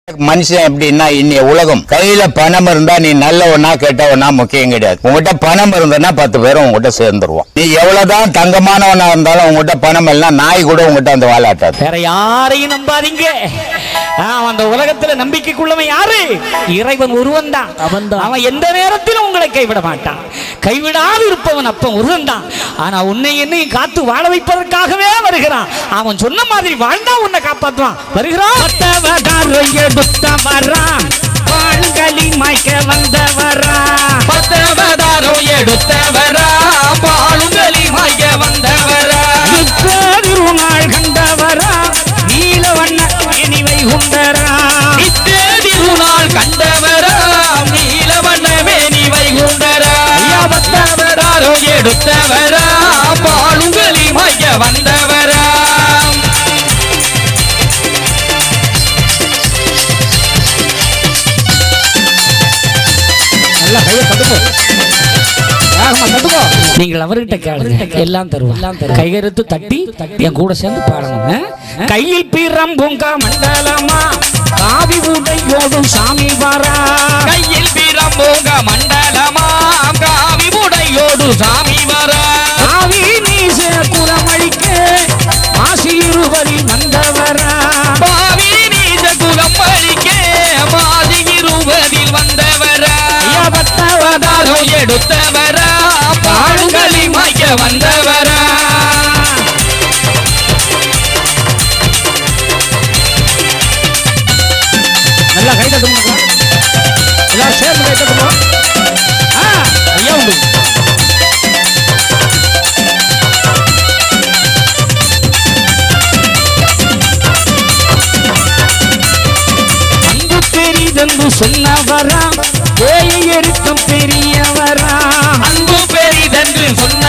மனுஷன் எப்படின்னா இன்னைய உலகம் கையில பணம் இருந்தா நீ நல்லவனா கெட்டவனா முக்கியம் கிடையாது உங்ககிட்ட பணம் இருந்ததுன்னா பத்து பேரும் உங்ககிட்ட சேர்ந்துருவான் நீ எவ்வளவுதான் தங்கமானவனா இருந்தாலும் உங்ககிட்ட பணம் எல்லாம் நாய் கூட உங்ககிட்ட அந்த வாழாட்டாது வேற யாரையும் நம்பாதீங்க ஆ, அந்த உலகத்துல நம்பிக்கைக்குள்ளவன் யாரு இறைவன் ஒருவன் தான் அவன்தான். அவன் எந்த நேரத்திலும் உங்களை கைவிட மாட்டான் கைவிடாது இருப்பவன் அப்பன் ஒருவன் தான் ஆனா உன்னை என்னையும் காத்து வாழ வைப்பதற்காகவே வருகிறான் அவன் சொன்ன மாதிரி வாழ்ந்தா உன்னை காப்பாத்துவான் வருகிறான் பத்தவதாரை எடுத்த வரான் பால்களி மாய்க்க வந்தவரா பத்தவதாரோ எடுத்தவரா பாலுங்களி மாய வந்தவரா திருநாள் கண்டவரா நீல வண்ண இனிவை உண்டரா நித்தே திருநாள் கண்டவரா நீலவண்ணமே நீ வைகுண்டரா ஐயா, பத்தவதாரோ எடுத்தவரா பாலுங்களி மாய வந்தவரா நல்லா கையை தட்டுப்போ வேகமா தட்டுப்போ நீங்கள் அவர்கிட்ட கேளுங்க எல்லாம் தருவோம் கைகருத்து தட்டி என் கூட சேர்ந்து பாடணும் ஆ? கையில் பீரம் பூங்க மண்டலமா காவி உடையோடும் சாமி வரா கையில் பிரம்போங்க மண்டலமாம் காவி உடையோடு சாமி வரா காவி நீச குலமழிக்க மாசி இருவரில் வந்தவரா பாவி நீத குலம் பழிக்க மாதி இருபதில் வந்தவரா ஐயா, பத்தவதாரோ தாரோ எடுத்தவரா பாடுகளி மாய்க்க வந்தவரா நல்லா கை தட்டுங்க எல்லாம் சேர்ந்து கை தட்டுங்க ஆ, ஐயா உண்டு அன்பு பெரிதென்று சொன்னவரா பேயை எருக்கம் பெரியவரா அன்பு பெரிதென்று சொன்ன